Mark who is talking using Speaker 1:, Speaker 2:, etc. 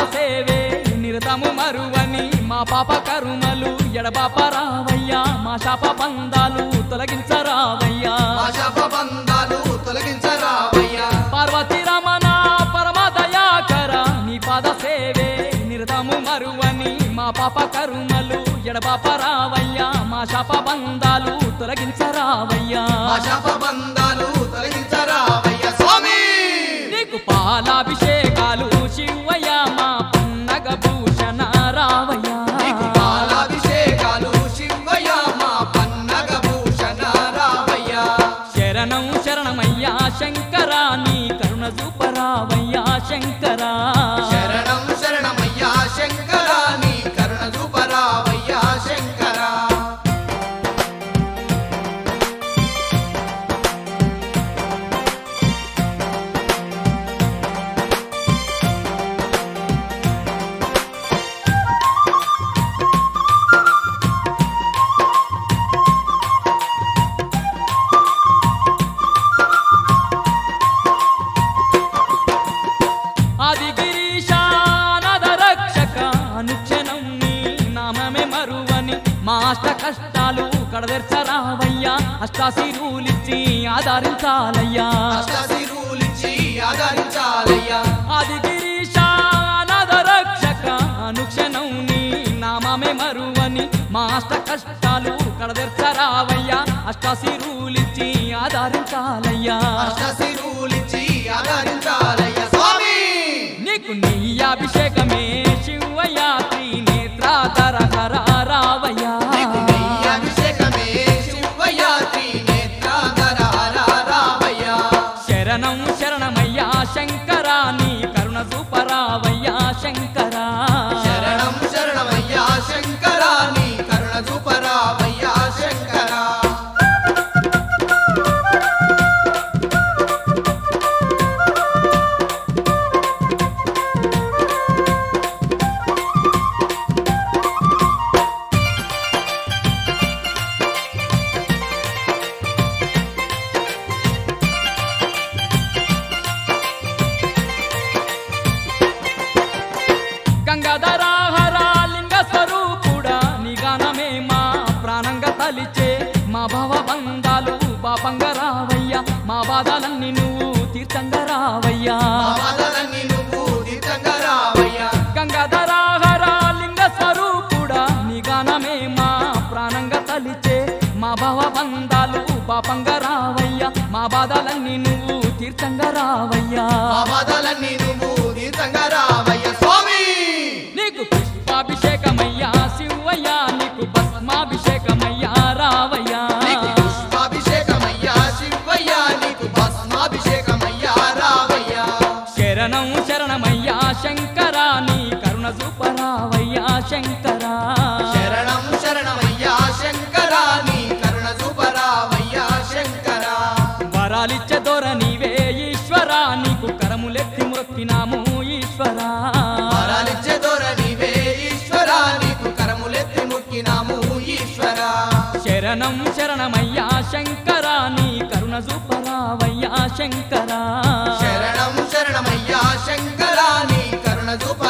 Speaker 1: సేవే నిరతము మరువని మా పాప కరుమలు ఎడబాప రావయ్యా మా శాప బంధాలు తొలగించరావయ్యా
Speaker 2: మా శాప బంధాలు తొలగించరావయ్యా
Speaker 1: పార్వతి రమణ పరమ దయాకర నీ పాద సేవే నిరతము మరువని మా పాప కరుమలు ఎడబాప రావయ్యా మా శాప బంధాలు తొలగించరావయ్యా
Speaker 2: మా శాప బంధాలు తొలగించరావయ్యా స్వామి
Speaker 1: నీకు పాలాభిషేకాలు శివయ్య మా పన్నగ భూషణ రావయ్యా
Speaker 2: నీకు పాలాభిషేకాలు శివయ్య మా పన్నగ భూషణ రావయ్యా
Speaker 1: శరణం శరణమయ్యా శంకరా నీ కరుణ చూపరావయ్యా శంకరా
Speaker 2: శరణం శరణమయ్యా శంకర నీ కరుణ చూపరావయ్యా శంకర
Speaker 1: ఆది గిరీశానద రక్షక అనుక్షణం నీ నామమే మరువని మా అష్ట కష్టాలు కడదెర్చరావయ్యా అష్టాశిరులిచ్చి ఆధారించాలయ్యా
Speaker 2: అష్టశిరులిచ్చి ఆదరించాలయ్యా
Speaker 1: ఆది గిరీశానద రక్షక అనుక్షణం నీ నామమే మరువని మా అష్ట కష్టాలు కడదెర్చరావయ్యా అష్టాశిరులిచ్చి ఆధారించాలయ్యా
Speaker 2: అష్టశిరులిచ్చి ఆదరించాలయ్యా స్వామి
Speaker 1: నీకు నీ అభిషేకమే శివయ్యా త్రినేత్రాధర హర రావయ్యా
Speaker 2: నీకు నెయ్యి అభిషేకమే శివయ్య త్రినేత్రాధర రావయ్యా
Speaker 1: శరణం శరణమయ్యా శంకరా నీ కరుణ సూపరావయ్యా శంకరా
Speaker 2: శరణం శరణమయ్యా శంకర నీ కరుణ చూపరావయ్యా శంకర
Speaker 1: గంగాధరాహర లింగ స్వరూపుడా నీ గానమే మా ప్రాణంగా తలిచే మా భవ బంధాలు పాపంగా రావయ్యా మా బాధలన్నీ నువ్వు తీర్థంగా రావయ్యా
Speaker 2: బాధలన్నీ నువ్వు తీర్థంగా రావయ్యా
Speaker 1: గంగాధరాహర లింగ స్వరూపుడా నీ గానమే మా ప్రాణంగా తలిచే మా భవ బంధాలు పాపంగా రావయ్యా మా బాధలన్నీ నువ్వు తీర్థంగా రావయ్యా
Speaker 2: మా బాధలన్నీ నువ్వు తీర్థంగా రావయ్యా స్వామి
Speaker 1: నీకు పుష్పాభిషేకమయ్యా శివయ్యా నీకు భస్మాభిషేకమయ్యా రావయ్యా
Speaker 2: నీకు పుష్పాభిషేకమయ్యా శివయ్య నీకు భస్మాభిషేకమయ్యా రావయ్యా
Speaker 1: శరణం శరణమయ్యా శంకరా నీ కరుణ సూపరావయ్యా శంకరా
Speaker 2: శరణం శరణమయ్యా శంకర నీ కరుణ చూపరావయ్యా శంకర
Speaker 1: వరాలిచ్చే దొర నీవే ఈశ్వరా నీకు కరములెత్తి మొక్కినాము ఈశ్వరా
Speaker 2: వరాలిచ్చే దొర నీవే ఈశ్వర నీకు కరములెత్తి ముక్కినాము ఈశ్వర
Speaker 1: శరణం శరణమయ్యా శంకరా నీ కరుణ సూపరావయ్యా శంకరా
Speaker 2: శరణం శరణమయ్యా శంకర నీ కరుణ చూప